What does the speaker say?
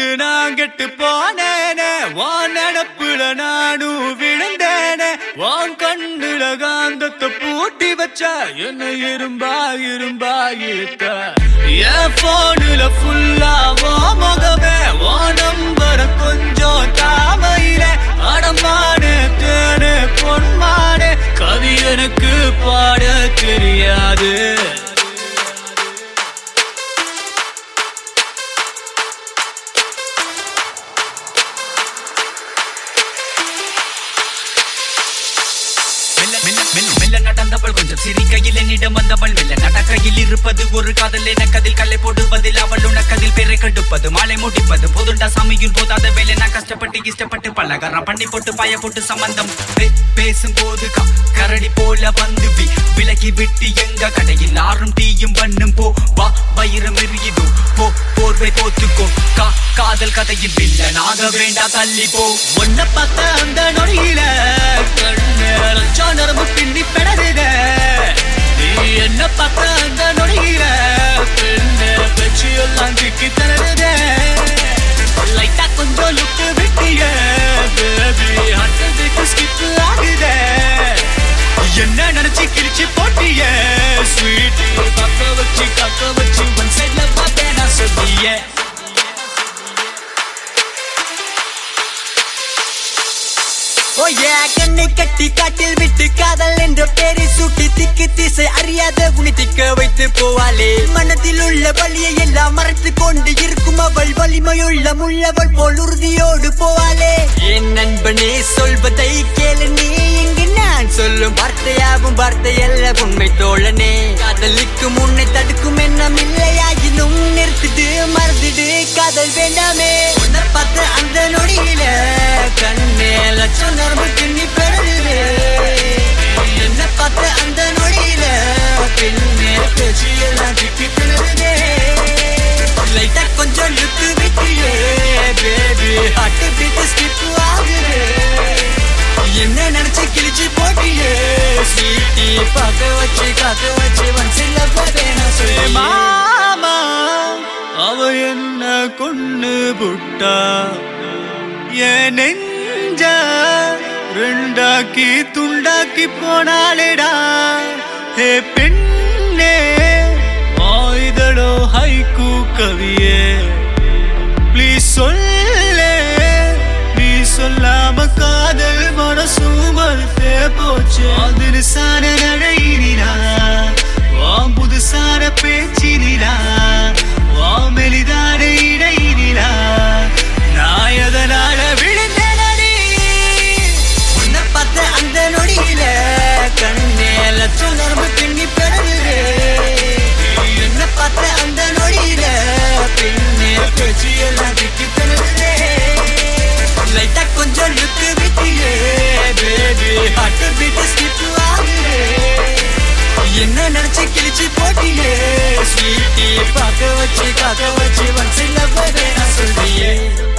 நான் கெட்டு போனேனே வான் நடப்புல நானும் விழுந்தேனே வான் கண்ணுல காந்தத்தை பூட்டி வச்சா என்ன இரும்பா இரும்பா இழுத்த என் போனுல ஃபுல்லா வா முகமே வா நம்பர கொஞ்சம் தாமையில அடமானு தேனு பொன்மானு கவி எனக்கு பாட தெரியாது மெல்ல மெல்ல மெல்ல மெல்ல நடந்தவள் கொஞ்சம் சிரிக்கையில் என்னிடம் வந்தவள் மெல்ல நடக்கையில் இருப்பது ஒரு காதல் எனக்கதில் கல்லை போடுவதில் அவள் உனக்கதில் பெரை கெடுப்பது மாலை முடிப்பது போதுண்டா சாமியின் போதாத வேலை நான் கஷ்டப்பட்டு இஷ்டப்பட்டு பலகாரம் பண்ணி போட்டு பாய போட்டு சம்பந்தம் பே- பேசும்போது க- கரடி போல வந்து வி- விலகி விட்டு எங்க கடையில் ஆறும் டீயும் பண்ணும் போ வா வயிறம் எரியுதோ போ போர்வை போத்துக்கோ கா காதல் கதையில் வில்லனாக வேண்டா தள்ளி போ உன்னை பார்த்த அந்த நொடியில கண்ணு லட்சம் நரம்பு பின்னி பெடருத நீ என்ன பார்த்த அந்த நொடியில பெண்ணு பேச்சு எல்லாம் திக்கி தருத லைட்டா கொஞ்சம் லுக்கு விட்டிய பேபி ஹட்டதுக்கு ஸ்கிப் ஆகுதே என்ன நினைச்சு கிழிச்சு போட்டிய ஸ்வீட் பக்க வச்சு கக்க வச்சு ஒன் சைட்ல பார்த்தேன் நான் சொல்லியே ஓயே கண்ணை கட்டி காட்டில் விட்டு காதல் என்ற பேரை சூட்டி திக்கு திசை அறியாத உனி திக்க வைத்து போவாளே மனதில் உள்ள வலியை எல்லாம் மறைத்து கொண்டு இருக்கும் அவள் வலிமையுள்ள முள்ளவள் போல் உறுதியோடு போவாளே என் நண்பனே சொல்வதை கேளு நீ இங்கு நான் சொல்லும் வார்த்தையாகும் வார்த்தை அல்ல உண்மை தோழனே காதலிக்கு முன்னை தடுக்கும் எண்ணம் இல்லையாயினும் நிறுத்திடு மறந்துடு காதல் வேண்டாமே உன்னை பார்த்த அந்த நொடியில கண்ணே லட்சம் நரம்பு கிண்ணி பெறுதே என்ன பார்த்த அந்த நொடியில பின்னே பேச்சு எல்லாம் திக்கி பெறுதே லைட்டா கொஞ்சம் லுக்கு விட்டியே பேபி ஹார்ட் பீட் ஸ்கிப் ஆகுதே என்ன நினைச்சு கிழிச்சு போட்டியே ஸ்வீட்டி பார்க்க வச்சு காக்க வச்சு வன்சில்ல போதேனா சொல்லி மாமா அவ என்ன கொண்டு புட்டா என் நெஞ்ச ரெண்டாக்கி துண்டாக்கி போனாலேடா ஹே பெண்ணே ஆயுதலோ ஹைக்கூ கவியே ப்ளீஸ் சொல்லே நீ சொல்லாம காதல் மனசும் மறுத்தே போச்சு அதிரசான நடையினா வா புதுசான பேச்சினா வா மெலிதான இடையினா நான் எதனால விழுந்தேனடி உன்னை பார்த்த அந்த நொடியில கண்ணே லட்சம் நரம்பு பின்னி பெறுதே என்ன பார்த்த அந்த நொடியில பின்னே பேச்சு எல்லாம் திக்கி பெறுதே லைட்டா கொஞ்சம் லுக்கு விட்டியே பேபி ஹார்ட் பீட் ஸ்கிப் ஆகுதே என்ன நினைச்சு கிழிச்சு போட்டியே ஸ்வீட்டி பார்க்க வச்சு காக்க வச்சு வன்சில்ல போதே நான் சொல்றியே